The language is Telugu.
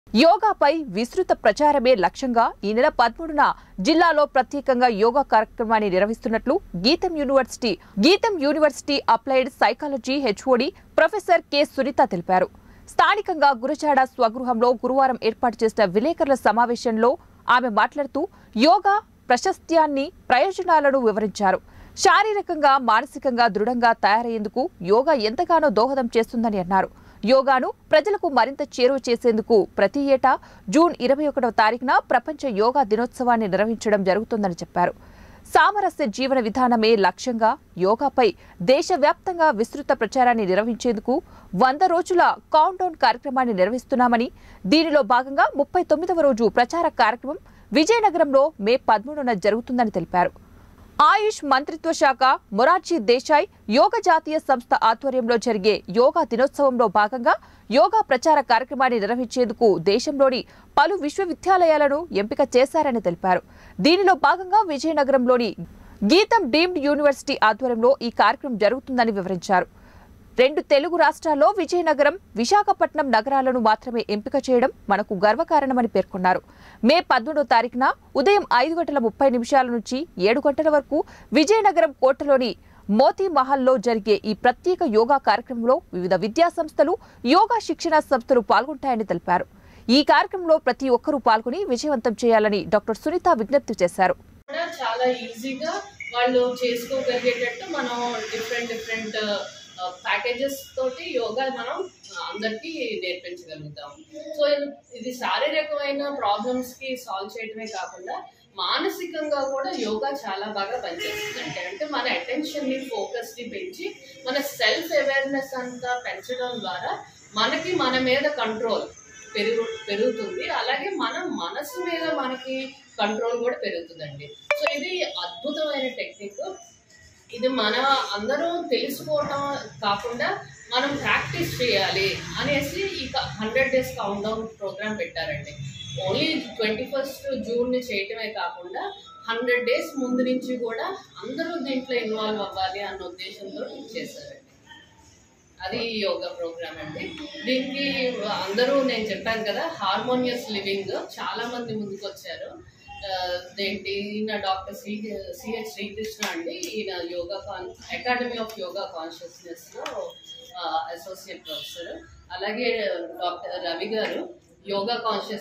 యోగాపై విస్తృత ప్రచారమే లక్ష్యంగా ఈ నెల పదమూడున జిల్లాలో ప్రత్యేకంగా యోగా కార్యక్రమాన్ని నిర్వహిస్తున్నట్లు GITAM university GITAM university applied psychology HOD professor K Sunitha తెలిపారు స్థానికంగా గురజాడ స్వగృహంలో గురువారం ఏర్పాటు చేసిన విలేకరుల సమావేశంలో ఆమె మాట్లాడుతూ యోగా ప్రశస్త్యాన్ని ప్రయోజనాలను వివరించారు శారీరకంగా మానసికంగా దృఢంగా తయారయ్యేందుకు యోగా ఎంతగానో దోహదం చేస్తుందని అన్నారు యోగాను ప్రజలకు మరింత చేరువ చేసేందుకు ప్రతి ఏటా జూన్ ఇరవై ఒకటవ తారీఖున ప్రపంచ యోగా దినోత్సవాన్ని నిర్వహించడం జరుగుతుందని చెప్పారు సామరస్య జీవన విధానమే లక్ష్యంగా యోగాపై దేశవ్యాప్తంగా విస్తృత ప్రచారాన్ని నిర్వహించేందుకు వంద రోజుల కౌంట్డౌన్ కార్యక్రమాన్ని నిర్వహిస్తున్నామని దీనిలో భాగంగా ముప్పై తొమ్మిదవ రోజు ప్రచార కార్యక్రమం విజయనగరంలో మే పదమూడున జరుగుతుందని తెలిపారు ఆయుష్ మంత్రిత్వ శాఖ మొరార్జీ దేశాయ్ యోగ జాతీయ సంస్థ ఆధ్వర్యంలో జరిగే యోగా దినోత్సవంలో భాగంగా యోగా ప్రచార కార్యక్రమాన్ని నిర్వహించేందుకు దేశంలోని పలు విశ్వవిద్యాలయాలను ఎంపిక చేశారని తెలిపారు దీనిలో భాగంగా విజయనగరంలోని గీతం డీమ్డ్ యూనివర్సిటీ ఆధ్వర్యంలో ఈ కార్యక్రమం జరుగుతుందని వివరించారు రెండు తెలుగు రాష్ట్రాల్లో విజయనగరం విశాఖపట్నం నగరాలను మాత్రమే ఎంపిక చేయడం మనకు గర్వకారణమని పేర్కొన్నారు మే పదమూడో తారీఖున ఉదయం ఐదు గంటల ముప్పై నిమిషాల నుంచి ఏడు గంటల వరకు విజయనగరం కోటలోని మోతీ మహల్లో జరిగే ఈ ప్రత్యేక యోగా కార్యక్రమంలో వివిధ విద్యా సంస్థలు యోగా శిక్షణ సంస్థలు పాల్గొంటాయని తెలిపారు ఈ కార్యక్రమంలో ప్రతి ఒక్కరూ పాల్గొని విజయవంతం చేయాలని డాక్టర్ సునీత విజ్ఞప్తి చేశారు కూడా చాలా ఈజీగా వాళ్ళు చేసుకోగలిగేటట్టు మనం డిఫరెంట్ డిఫరెంట్ ప్యాకేజెస్ తోటి యోగా మనం అందరికీ నేర్పించగలుగుతాం సో ఇది శారీరకమైన ప్రాబ్లమ్స్ కి సాల్వ్ చేయడమే కాకుండా మానసికంగా కూడా యోగా చాలా బాగా పనిచేస్తుంది అంటే అంటే మన అటెన్షన్ ని ఫోకస్ ని పెంచి మన సెల్ఫ్ అవేర్నెస్ అంతా పెంచడం ద్వారా మనకి మన మీద కంట్రోల్ పెరుగు పెరుగుతుంది అలాగే మన మనసు మీద మనకి కంట్రోల్ కూడా పెరుగుతుందండి సో ఇది అద్భుతమైన టెక్నిక్ ఇది మన అందరూ తెలుసుకోవటం కాకుండా మనం ప్రాక్టీస్ చేయాలి అనేసి ఇక hundred days countdown programme పెట్టారండి ఓన్లీ ట్వంటీ ఫస్ట్ జూన్ చేయటమే కాకుండా హండ్రెడ్ డేస్ ముందు నుంచి కూడా అందరూ దీంట్లో ఇన్వాల్వ్ అవ్వాలి అన్న ఉద్దేశంతో చేశారండి అది యోగా ప్రోగ్రామ్ అండి దీనికి అందరూ నేను చెప్పాను కదా హార్మోనియస్ లివింగ్ చాలా మంది ముందుకు వచ్చారు ఆ, ఏంటి ఈయన డాక్టర్ శ్రీ సిహెచ్ శ్రీకృష్ణ అండి ఈయన యోగా కాన్ అకాడమీ ఆఫ్ యోగా కాన్షియస్నెస్ లో అసోసియేట్ ప్రొఫెసర్ అలాగే డాక్టర్ రవి గారు యోగా కాన్షియస్